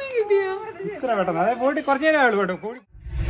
കിട്ടിയോ ഇത്ര പെട്ടെന്ന് അതായത് പോയിട്ട് കുറച്ച് നേരം ആയുള്ളൂ കേട്ടോ കൂടി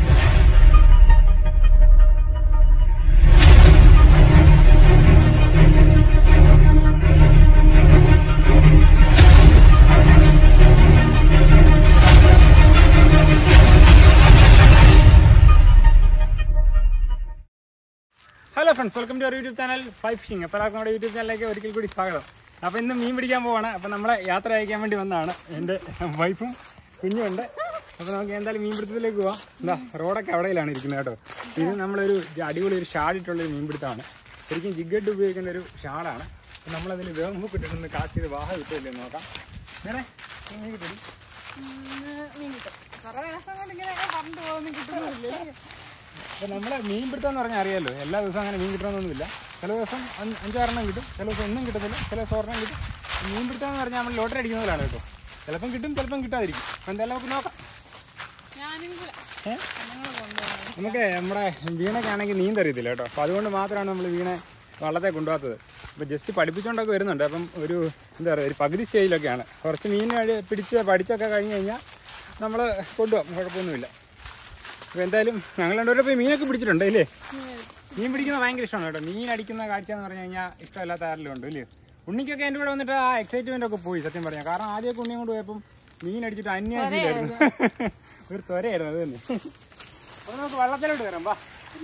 hello friends welcome to our YouTube channel five fishing അപ്പോൾ എല്ലാവർക്കും നമ്മുടെ യൂട്യൂബ് ചാനലിലേക്ക് ഒരിക്കൽ കൂടി സ്വാഗതം അപ്പോൾ ഇന്ന് മീൻ പിടിക്കാൻ പോവാണ് അപ്പോൾ നമ്മളെ യാത്ര അയക്കാൻ വേണ്ടി വന്നതാണ് എൻ്റെ വൈഫും കുഞ്ഞുണ്ട് അപ്പോൾ നമുക്ക് എന്തായാലും മീൻ പിടുത്തത്തിലേക്ക് പോവാം എന്താ റോഡൊക്കെ അവിടെയിലാണ് ഇരിക്കുന്നത് കേട്ടോ ഇത് നമ്മളൊരു ജ- അടിപൊളി ഒരു ഷാഡിട്ടുള്ളൊരു മീൻ പിടുത്തമാണ് ശരിക്കും ജിഗഡ് ഉപയോഗിക്കേണ്ട ഒരു ഷാഡാണ് അപ്പോൾ നമ്മളതിൽ വേമ്പ് ഇട്ടിട്ടൊന്ന് കാസ്റ്റ് ചെയ്ത് വാഹ കിട്ടില്ലേ നോക്കാം വേണേ മീൻ കിട്ടും മീൻ കിട്ടും കുറെ ദിവസം കൊണ്ട് ഇങ്ങനെ പറഞ്ഞു പോകുന്നു കിട്ടുന്നില്ലേ അപ്പോൾ നമ്മളെ മീൻ പിടുത്തം എന്ന് പറഞ്ഞാൽ അറിയാമല്ലോ എല്ലാ ദിവസവും അങ്ങനെ മീൻ കിട്ടണമെന്നൊന്നുമില്ല ചില ദിവസം അഞ്ച് അഞ്ചാറെണ്ണം കിട്ടും ചില ദിവസം ഒന്നും കിട്ടത്തില്ല ചില ദിവസം ഒരെണ്ണം കിട്ടും മീൻ പിടുത്തം എന്ന് പറഞ്ഞാൽ നമ്മൾ ലോട്ടറി അടിക്കുന്നവരാണ് കേട്ടോ ചിലപ്പം കിട്ടും ചിലപ്പം കിട്ടാതിരിക്കും അപ്പോൾ എന്തായാലും നമുക്ക് നോക്കാം ഞാനും കൂടെ ഏ? ഞങ്ങൾ കൊണ്ടുപോകണം നമുക്ക് നമ്മുടെ വീണയ്ക്കാണെങ്കിൽ നീന്തറിയത്തില്ല കേട്ടോ അപ്പോൾ അതുകൊണ്ട് മാത്രമാണ് നമ്മൾ വീണെ വള്ളത്തെ കൊണ്ടുപോകാത്തത് അപ്പോൾ ജസ്റ്റ് പഠിപ്പിച്ചുകൊണ്ടൊക്കെ വരുന്നുണ്ട് അപ്പം ഒരു എന്താ പറയുക ഒരു പകുതി സ്റ്റേജിലൊക്കെയാണ് കുറച്ച് മീൻ കഴി- പിടിച്ച് പഠിച്ചൊക്കെ കഴിഞ്ഞ് കഴിഞ്ഞാൽ നമ്മൾ കൊണ്ടുപോകാം കുഴപ്പമൊന്നുമില്ല അപ്പോൾ എന്തായാലും ഞങ്ങൾ രണ്ടുപേരും പോയി മീനൊക്കെ പിടിച്ചിട്ടുണ്ട് ഇല്ലേ മീൻ പിടിക്കുന്നത് ഭയങ്കര ഇഷ്ടമാണ് കേട്ടോ മീൻ അടിക്കുന്ന കാഴ്ച എന്ന് പറഞ്ഞു കഴിഞ്ഞാൽ ഇഷ്ടമല്ലാത്ത ആരെങ്കിലും ഉണ്ട് ഇല്ലേ ഉണ്ണിക്കൊക്കെ എൻ്റെ കൂടെ വന്നിട്ട് ആ എക്സൈറ്റ്മെൻ്റ് ഒക്കെ പോയി സത്യം പറഞ്ഞാൽ കാരണം ആദ്യമൊക്കെ ഉണ്ണിയും കൊണ്ട് പോയപ്പം മീൻ അടിച്ചിട്ട് അന്യായിരുന്നു ഒരു ത്വരയായിരുന്നു അത് തന്നെ അപ്പോൾ നമുക്ക് വള്ളത്തിലോട്ട് കയറാം വാ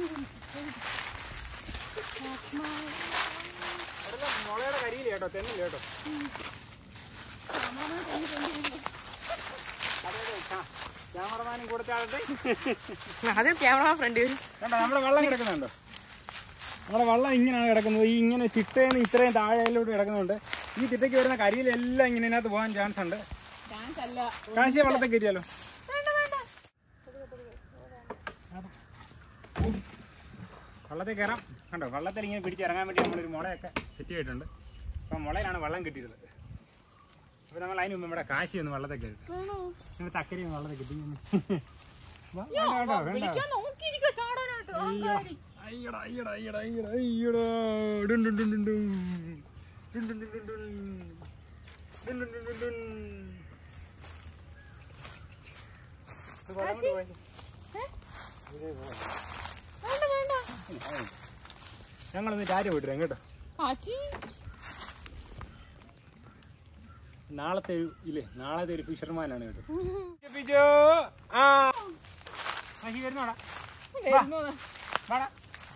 അവിടെല്ലാം മുളയുടെ കരിയില്ല കേട്ടോ തെന്നില്ല കേട്ടോ അതെ അതെ ആ, ക്യാമറമാനും കൊടുത്താടട്ടെ അത് ക്യാമറ ഫ്രണ്ട് വരും കണ്ടോ നമ്മുടെ വള്ളം കിടക്കുന്നുണ്ടോ നമ്മുടെ വള്ളം ഇങ്ങനെയാണ് കിടക്കുന്നത് ഈ ഇങ്ങനെ ചിട്ടേന്ന് ഇത്രയും താഴെയിലോട്ട് കിടക്കുന്നുണ്ട് ഈ ചിട്ടയ്ക്ക് വരുന്ന കരിയിലെല്ലാം ഇങ്ങനെ ഇതിനകത്ത് പോകാൻ ചാൻസ് ഉണ്ട് ചാൻസ് അല്ല കാശിയ വള്ളത്തെ കയറ്റിയാലോ വേണ്ട വേണ്ട വള്ളത്തിൽ കയറാം കണ്ടോ വള്ളത്തിൽ ഇങ്ങനെ പിടിച്ചിറങ്ങാൻ വേണ്ടി നമ്മളൊരു മുളയൊക്കെ സെറ്റ് ചെയ്തിട്ടുണ്ട് അപ്പം മുളയിലാണ് വള്ളം കിട്ടിയത് അപ്പോൾ നമ്മൾ അതിന് മുമ്പ് നമ്മുടെ കാശി ഒന്ന് വള്ളത്തിൽ കയറി വേണോ നമ്മൾ തക്കരി ഒന്ന് വള്ളത്തിൽ കിട്ടി വാ, വേണ്ട കേട്ടോ വേണ്ട വിളിക്കാൻ നോക്കിയിരിക്കോ ചാടാനായിട്ട് ആൾക്കാര്. അയ്യടാ അയ്യടാ അയ്യടാ അയ്യടാ അയ്യടാ ഡുൻ ഡുൻ ഡുൻ ഡുൻ ഡുൻ. ഡുൻ ഡുൻ ഡുൻ ഡുൻ ഡുൻ. ഡുൻ ഡുൻ ഡുൻ ഡുൻ ഡുൻ. ഇത് വള്ളം കൊണ്ട് പോയി. ഏ? ഇത് പോയി. വേണ്ട വേണ്ട ഞങ്ങളൊന്ന് ചാരി പോയിട്ട് കേട്ടോ ആച്ചി നാളത്തെ ഒരു ഇല്ലേ നാളത്തെ ഒരു ഫിഷർമാനാണ് കേട്ടോ പിജോ ആ ആശി വരുന്നോടാ വരുന്നതാ. വാടാ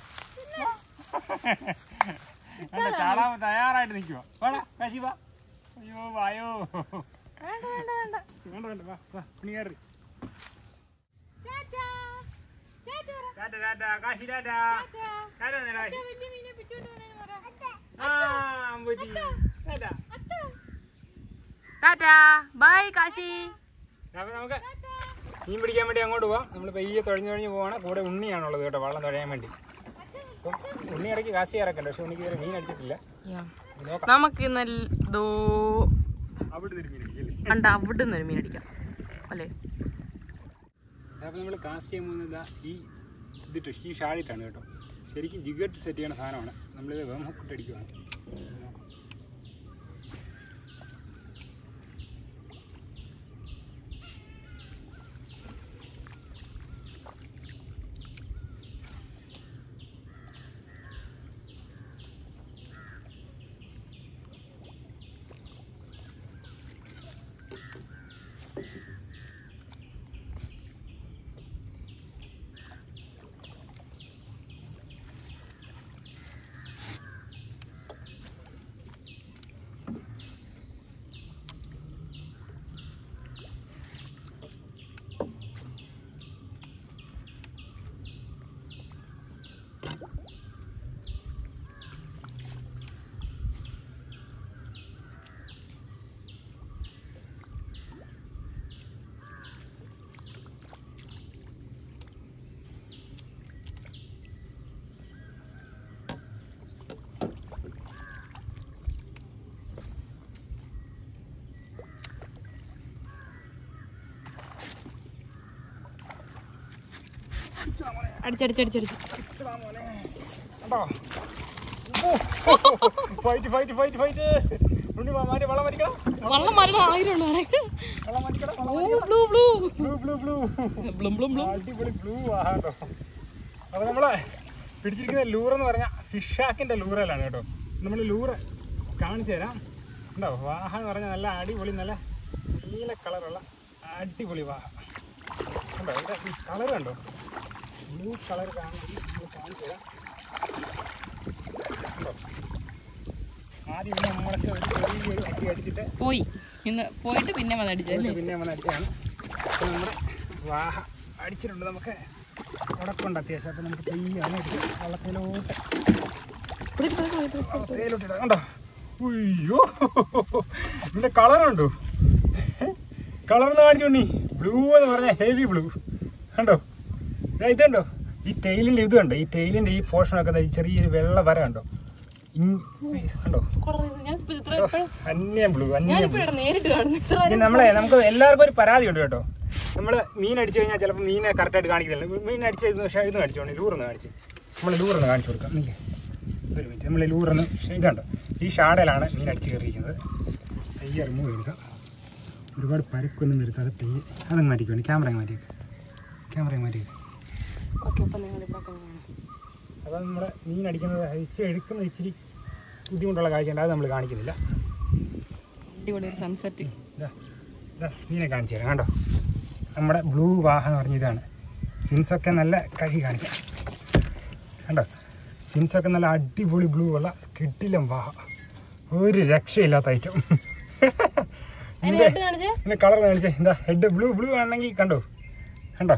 അല്ല ചാടാൻ തയ്യാറായിട്ട് നിൽക്കുവാ വാടാ കാശി വാ അയ്യോ വായോ വേണ്ട വേണ്ട വേണ്ട വേണ്ട വേണ്ട വാ വാ നീ കയറി ടാറ്റാ. ടാറ്റാ പറ. ടാറ്റ ടാറ്റ കാശി ടാറ്റ ടാറ്റാ. ടാറ്റ നേരാ കാശി അച്ഛാ, വലിയ മീനെ പിടിച്ചോണ്ട് വരാൻ പറ. ആ അമ്പൂറ്റി ടാറ്റ അത്താ. ടാറ്റാ ബൈ കാശി അപ്പൊ നമുക്ക് മീൻ പിടിക്കാൻ വേണ്ടി അങ്ങോട്ട് പോവാം നമ്മൾ പെയ്യെ തുഴഞ്ഞു തുഴഞ്ഞു പോവാണ് കൂടെ ഉണ്ണിയാണുള്ളത് കേട്ടോ വള്ളം തുഴയാൻ വേണ്ടി അപ്പം ഉണ്ണി ഇടയ്ക്ക് കാശി ഇറക്കണ്ട പക്ഷെ ഉണ്ണിക്ക് ഇതുവരെ മീൻ അടിച്ചിട്ടില്ല ഇത് നോക്കാം നമുക്ക് ഇന്നോ അവിടെ ഒരു മീൻ അടിക്കില്ലേ കണ്ട അവിടെ നിന്ന് ഒരു മീൻ അടിക്കാം അല്ലേ അപ്പോൾ നമ്മൾ കാസ്റ്റ് ചെയ്യാൻ പോകുന്നത് ദാ ഈ ഇതിട്ട് ഈ ഷാളിട്ടാണ് കേട്ടോ ശരിക്കും ജിഗട്ട് സെറ്റ് ചെയ്യണ സാധനമാണ് നമ്മളിത് വേമൊക്കെ അടിക്കുവാണ് നോക്കാം അടിച്ചടിച്ചടിച്ചടിച്ച് കണ്ടോ fight fight fight fight Unni വാ, മാറ്റി വെള്ളം മാറ്റിക്കണം വള്ളം മരണം ആയിരം ഉണ്ട് വെള്ളം മാറ്റിക്കണം blue blue blue blue blue ബ്ലും ബ്ലും ബ്ലും അടിപൊളി ബ്ലൂ ആഹാട്ടോ അപ്പോൾ നമ്മള് പിടിച്ചിരിക്കുന്ന ലൂർ എന്ന് പറഞ്ഞാൽ ഫിഷാക്കിന്റെ ലൂറലാണ് കേട്ടോ നമ്മൾ ലൂറ് കാണിച്ചു തരാം ഉണ്ടോ വാഹ എന്ന് പറഞ്ഞാൽ നല്ല അടിപൊളി നല്ല നീല കളറുള്ള അടിപൊളി വാഹ കണ്ടോ ഇവിടെ ഈ കളർ കണ്ടോ ബ്ലൂ കളർ കാണുന്നത് നമ്മൾ കാണിച്ചു തരാം കണ്ടോ ആദ്യം ഇന്ന് നമ്മളൊക്കെ ഒരു ചെറിയൊരു അടി അടിച്ചിട്ട് പോയി ഇന്ന് പോയിട്ട് പിന്നെ വന്നടിച്ചല്ലേ പിന്നെ നമ്മൾ അടിച്ചതാണ് അപ്പോൾ നമ്മുടെ വാഹ അടിച്ചിട്ടുണ്ട് നമുക്ക് ഉടക്കുണ്ട് അത്യാവശ്യം അപ്പോൾ നമുക്ക് പെയ്യാണ് അടിച്ച് വള്ളത്തിലോട്ട് വള്ളത്തിലോട്ട് ഇടാം കണ്ടോ ഉയ്യോ ഇതിൻ്റെ കളറുണ്ടോ കളർ എന്ന് കാണിച്ചോണ്ടി ബ്ലൂ എന്ന് പറഞ്ഞാൽ ഹെവി ബ്ലൂ കണ്ടോ ദേ ഇതുണ്ടോ ഈ ടൈലിൻ്റെ ഇത് കണ്ടോ ഈ ടൈലിൻ്റെ ഈ പോർഷനൊക്കെ ദേ ഈ ചെറിയൊരു വെള്ള വര കണ്ടോ ഇങ് കണ്ടോ അന്യം ബ്ലൂ അന്യം ഞാനിപ്പോ നേരിട്ട് കാണുന്നു ഇത്ര ഇനി നമ്മളെ നമുക്ക് എല്ലാവർക്കും ഒരു പരാതി ഉണ്ട് കേട്ടോ നമ്മൾ മീൻ അടിച്ചു കഴിഞ്ഞാൽ ചിലപ്പോൾ മീനെ കറക്റ്റായിട്ട് കാണിക്കുന്നില്ല മീൻ അടിച്ച് ഇത് പക്ഷേ ഇത് അടിച്ചോണ്ട് ലൂറൊന്ന് കാണിച്ച് നമ്മൾ ലൂറൊന്ന് കാണിച്ചു കൊടുക്കാം നീ ഒരു മിനിറ്റ് നമ്മൾ ലൂറൊന്ന് ഇതുണ്ട് ഈ ഷാഡയിലാണ് മീൻ അടിച്ച് കയറിയിരിക്കുന്നത് ഈ റിമൂവ് എടുക്കാം ഒരുപാട് പരുക്കൊന്നും വരുത്താതെ തീ അതങ്ങ് മാറ്റിക്കോണ്ട് ക്യാമറ മാറ്റി ക്യാമറ മാറ്റി ഓക്കെ അപ്പൊ നിങ്ങൾ ഇവിടെ കാണാം അപ്പോൾ നമ്മൾ മീൻ അടിക്കുന്നത് അഴിച്ച് എടുക്കുന്ന ഇച്ചിരി ബുദ്ധിമുട്ടുള്ള കാഴ്ചയുണ്ട് അത് നമ്മൾ കാണിക്കുന്നില്ല അടിപൊളി ഒരു സൺസെറ്റ് ഇതാ ഇതാ മീനെ കാണിച്ചു തരാം കണ്ടോ നമ്മുടെ ബ്ലൂ വാഹ എന്ന് പറഞ്ഞ ഇതാണ് ഫിൻസൊക്കെ നല്ല കഴുകി കാണിക്കാം കണ്ടോ ഫിൻസൊക്കെ നല്ല അടിപൊളി ബ്ലൂ ഉള്ള കിട്ടിലും വാഹ ഒരു രക്ഷയില്ലാത്ത ഐറ്റം ഇതിൻ്റെ കാണിച്ചേ ഇതിൻ്റെ കളർ കാണിച്ചേ എന്താ ഹെഡ് ബ്ലൂ ബ്ലൂ ആണെങ്കിൽ കണ്ടോ കണ്ടോ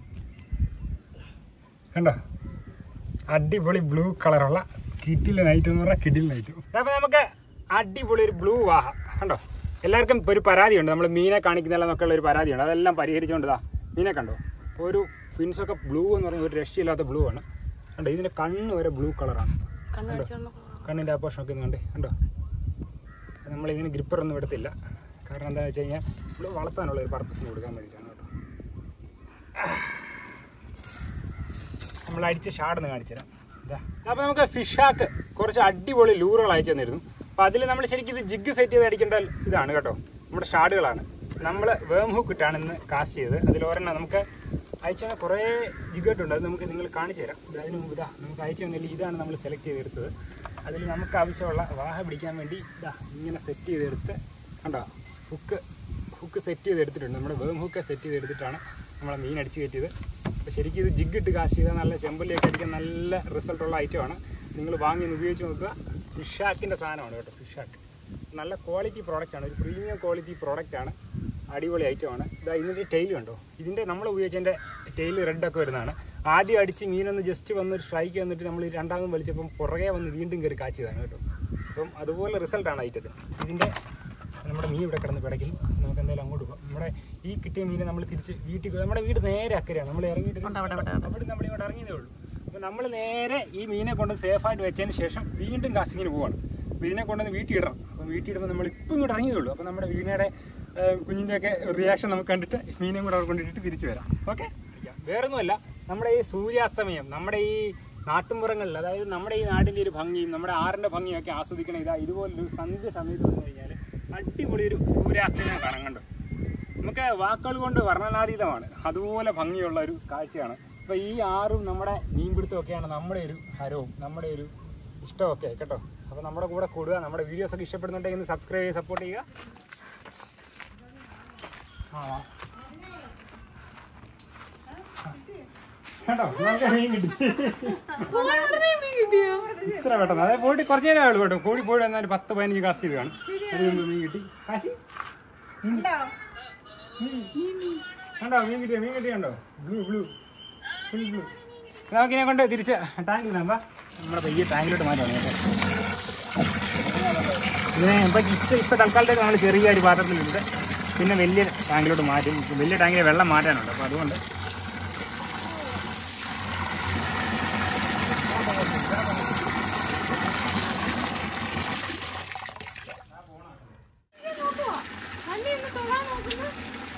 കണ്ടോ അടിപൊളി ബ്ലൂ കളറുള്ള കിഡിൽ നൈറ്റ് എന്ന് പറഞ്ഞാൽ കിഡിൽ നൈറ്റ് അപ്പോൾ നമുക്ക് അടിപൊളി ഒരു ബ്ലൂ വാഹ കണ്ടോ എല്ലാവർക്കും ഒരു പരാതിയുണ്ട് നമ്മൾ മീനെ കാണിക്കുന്നില്ലെന്നൊക്കെ ഉള്ള ഒരു പരാതിയുണ്ട് അതെല്ലാം പരിഹരിച്ചുകൊണ്ടതാ മീനെ കണ്ടോ അപ്പോൾ ഒരു ഫിൻസൊക്കെ ബ്ലൂ എന്ന് പറഞ്ഞാൽ ഒരു രക്ഷയില്ലാത്ത ബ്ലൂ ആണ് കണ്ടോ ഇതിൻ്റെ കണ്ണ് വരെ ബ്ലൂ കളറാണ് കണ്ണിൻ്റെ ആ പോർഷനൊക്കെ ഒന്ന് കണ്ടേ കണ്ടോ നമ്മൾ ഇതിന് ഗ്രിപ്പറൊന്നും എടുത്തില്ല കാരണം എന്താണെന്ന് വെച്ച് കഴിഞ്ഞാൽ നമ്മൾ വളർത്താനുള്ള ഒരു പർപ്പസിന് കൊടുക്കാൻ വേണ്ടിയിട്ടാണ് കേട്ടോ നമ്മൾ അടിച്ച ഷാഡെന്ന് കാണിച്ചു തരാം ഇതാ അപ്പോൾ നമുക്ക് ഫിഷാക്ക് കുറച്ച് അടിപൊളി ലൂറുകൾ അയച്ചു തന്നിരുന്നു അപ്പോൾ അതിൽ നമ്മൾ ശരിക്കും ഇത് ജിഗ് സെറ്റ് ചെയ്ത് അടിക്കേണ്ട ഇതാണ് കേട്ടോ നമ്മുടെ ഷാഡുകളാണ് നമ്മൾ വേം ഹുക്ക് ഇട്ടാണ് ഇന്ന് കാസ്റ്റ് ചെയ്തത് അതിൽ ഒരെണ്ണം നമുക്ക് അയച്ചു തന്ന കുറേ ജിഗട്ടുണ്ട് അത് നമുക്ക് നിങ്ങൾ കാണിച്ചു തരാം ഇത് അതിന് മുമ്പ് ഇതാ നമുക്ക് അയച്ചു തന്നില്ല ഇതാണ് നമ്മൾ സെലക്ട് ചെയ്തെടുത്തത് അതിൽ നമുക്ക് ആവശ്യമുള്ള വാഹ പിടിക്കാൻ വേണ്ടി ഇതാ ഇങ്ങനെ സെറ്റ് ചെയ്തെടുത്ത് കണ്ടോ ഹുക്ക് ഹുക്ക് സെറ്റ് ചെയ്തെടുത്തിട്ടുണ്ട് നമ്മുടെ വേം ഹുക്ക് സെറ്റ് ചെയ്തെടുത്തിട്ടാണ് നമ്മളെ മീൻ അടിച്ച് കയറ്റിയത് അപ്പോൾ ശരിക്കും ഇത് ജിഗ് ഇട്ട് കാശ് ചെയ്താൽ നല്ല ചെമ്പല്ലിയൊക്കെ അടിക്കാൻ നല്ല റിസൾട്ടുള്ള ഐറ്റമാണ് നിങ്ങൾ വാങ്ങി ഒന്ന് ഉപയോഗിച്ച് നോക്കുക ഫിഷാക്കിൻ്റെ സാധനമാണ് കേട്ടോ ഫിഷാക്ക് നല്ല ക്വാളിറ്റി പ്രോഡക്റ്റാണ് ഒരു പ്രീമിയം ക്വാളിറ്റി പ്രോഡക്റ്റാണ് അടിപൊളി ഐറ്റമാണ് ഇതാ ഇതിൻ്റെ ടെയിൽ കണ്ടോ ഇതിൻ്റെ നമ്മൾ ഉപയോഗിച്ചതിൻ്റെ ടെയിൽ റെഡൊക്കെ വരുന്നതാണ് ആദ്യം അടിച്ച് മീനൊന്ന് ജസ്റ്റ് വന്ന് ഒരു സ്ട്രൈക്ക് വന്നിട്ട് നമ്മൾ രണ്ടാമതും വലിച്ചപ്പം പുറകെ വന്ന് വീണ്ടും കയറി കാച്ചിയതാണ് കേട്ടോ അപ്പം അതുപോലെ റിസൾട്ടാണ് ഐറ്റത്തിന് ഇതിൻ്റെ നമ്മുടെ മീൻ ഇവിടെ കിടന്ന് പിടയ്ക്കുന്നു നമുക്ക് എന്തായാലും അങ്ങോട്ട് പോകാം നമ്മുടെ ഈ കിട്ടിയ മീനെ നമ്മൾ തിരിച്ച് വീട്ടിൽ പോയി നമ്മുടെ വീട് നേരെ അക്കരെയാണ് നമ്മൾ ഇറങ്ങിയിട്ട് ഒരു- അവിടെ നമ്മൾ ഇങ്ങോട്ട് ഇറങ്ങിയതേ ഉള്ളൂ അപ്പോൾ നമ്മൾ നേരെ ഈ മീനെ കൊണ്ട് സേഫായിട്ട് വെച്ചതിന് ശേഷം വീണ്ടും കാസ്റ്റിങ്ങിന് പോവാണ് അപ്പോൾ ഇതിനെ കൊണ്ടുവന്ന് വീട്ടിൽ ഇടണം അപ്പോൾ വീട്ടിൽ ഇടുമ്പോൾ നമ്മൾ ഇപ്പം ഇങ്ങോട്ട് ഇറങ്ങിയതേ ഉള്ളൂ അപ്പോൾ നമ്മുടെ വീണയുടെ കുഞ്ഞിൻ്റെയൊക്കെ റിയാക്ഷൻ നമുക്ക് കണ്ടിട്ട് മീനെയും കൂടെ അവിടെ കൊണ്ടിട്ട് തിരിച്ചു വരാം ഓക്കെ വേറൊന്നുമല്ല നമ്മുടെ ഈ സൂര്യാസ്തമയം നമ്മുടെ ഈ നാട്ടുമ്പുറങ്ങളിൽ അതായത് നമ്മുടെ ഈ നാടിൻ്റെ ഒരു ഭംഗിയും നമ്മുടെ ആറിൻ്റെ ഭംഗിയും ഒക്കെ ആസ്വദിക്കണ ഇതാ ഇതുപോലൊരു സന്ധ്യ സമയത്ത് വന്നു കഴിഞ്ഞാൽ അടിപൊളി ഒരു സൂര്യാസ്തമയം കാണാൻ കണ്ടു നമുക്ക് വാക്കുകൾ കൊണ്ട് വർണ്ണനാതീതമാണ് അതുപോലെ ഭംഗിയുള്ള ഒരു കാഴ്ചയാണ് അപ്പോൾ ഈ ആറും നമ്മുടെ മീൻപിടുത്തമൊക്കെയാണ് നമ്മുടെ ഒരു ഹരവും നമ്മുടെ ഒരു ഇഷ്ടമൊക്കെ കേട്ടോ അപ്പോൾ നമ്മുടെ കൂടെ കൂടുക നമ്മുടെ വീഡിയോസ് ഒക്കെ ഇഷ്ടപ്പെടുന്നുണ്ടെങ്കിൽ ഒന്ന് സബ്സ്ക്രൈബ് ചെയ്ത് സപ്പോർട്ട് ചെയ്യുക ആ ആ. കേട്ടോ നമുക്ക് മീൻ കിട്ടി ഇത്ര പെട്ടെന്ന് അതെ പോയിട്ട് കുറച്ച് നേരം ആയുള്ളൂ കേട്ടോ കൂടി പോയി വന്നാൽ ഒരു പത്ത് പതിനഞ്ച് കാശ് ചെയ്ത് കാണും അതിന് മുമ്പ് മീൻ കിട്ടി കാശി മീൻ കണ്ടോ മീൻ കിട്ടിയോ മീൻ കിട്ടിയുണ്ടോ ബ്ലൂ ബ്ലൂ ഫുൾ ബ്ലൂ നമുക്കിനെ കൊണ്ട് തിരിച്ച് ടാങ്കിൽ നമ്പാ നമ്മുടെ പയ്യെ ടാങ്കിലോട്ട് മാറ്റാം കേട്ടോ ഇതിനെ ഇപ്പം ഇപ്പം ഇപ്പം തൽക്കാലത്തേക്ക് നമ്മൾ ചെറിയ ഒരു പാത്രത്തിലുണ്ട് പിന്നെ വലിയ ടാങ്കിലോട്ട് മാറ്റും വലിയ ടാങ്കിലെ വെള്ളം മാറ്റാനുണ്ട് അപ്പോൾ അതുകൊണ്ട്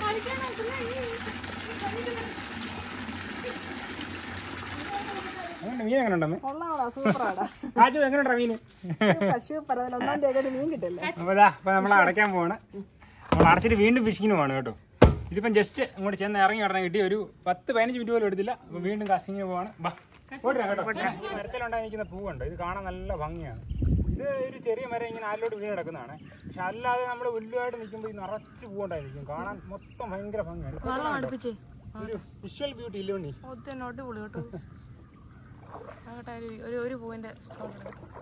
അതുകൊണ്ട് എങ്ങനെയുണ്ട് മീൻ എങ്ങനെയുണ്ട് അമ്മേ കൊള്ളാടാ സൂപ്പറാടാ കാച്ചു എങ്ങനെയുണ്ട് മീൻ പശു പറഞ്ഞതിൽ ഒന്നാം തീയതി മീൻ കിട്ടില്ല അപ്പോൾ ഇതാ അപ്പോൾ നമ്മൾ അടയ്ക്കാൻ പോവാണ് നമ്മൾ അടച്ചിട്ട് വീണ്ടും ഫിഷിങ്ങിന് പോവാണ് കേട്ടോ ഇതിപ്പം ജസ്റ്റ് അങ്ങോട്ട് ചെന്ന് ഇറങ്ങി കടന്ന് കിട്ടി ഒരു പത്ത് പതിനഞ്ച് മിനിറ്റ് പോലും എടുത്തില്ല അപ്പോൾ വീണ്ടും കാസ്റ്റിങ്ങിന് പോവാണ് ബാ ഓടിരാ കേട്ടോ മരത്തിലുണ്ടായിരിക്കുന്ന പൂവുണ്ട് ഇത് കാണാൻ നല്ല ഭംഗിയാണ് ഇത് ഒരു ചെറിയ മരം ഇങ്ങനെ ആരിലോട്ട് വീണ് കിടക്കുന്നതാണ് പക്ഷെ അല്ലാതെ നമ്മൾ വലുതായിട്ട് നിൽക്കുമ്പോൾ ഈ നിറച്ച് പൂവുണ്ടായി നിൽക്കും കാണാൻ മൊത്തം ഭയങ്കര ഭംഗിയാണ് ഇപ്പൊ വെള്ളം അടുപ്പിച്ചേ ഒരു വിഷ്വൽ ബ്യൂട്ടി ഇല്ലോണ്ടി ഒത്തിരി അടിപൊളി കേട്ടോ ആകട്ടെ ഒരു ഒരു ഒരു പൂവിന്റെ സ്റ്റോൺ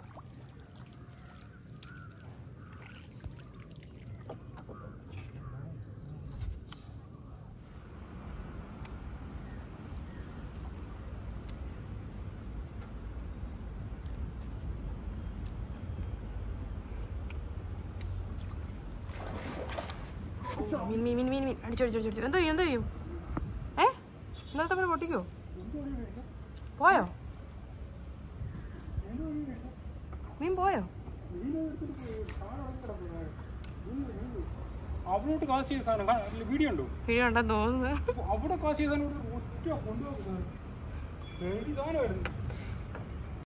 മീൻ മീൻ മീൻ മീൻ മീൻ അടിച്ചു അടിച്ചു അടിച്ചു എന്തോ ചെയ്യും എന്തോ ചെയ്യും ഏ ഇന്നലത്തെ പോലെ പൊട്ടിക്കോ പോയോ മീൻ പോയോ അവിടോട്ട് കാസ്റ്റ് ചെയ്ത സാധനം വീഡിയോ ഉണ്ടോ വീഡിയോ ഉണ്ടെന്ന് തോന്നുന്നു അവിടെ കാസ്റ്റ് ചെയ്ത സാധനം ഇവിടെ ഒറ്റ കൊണ്ടുപോകുന്നത് സാധനം വരുന്നു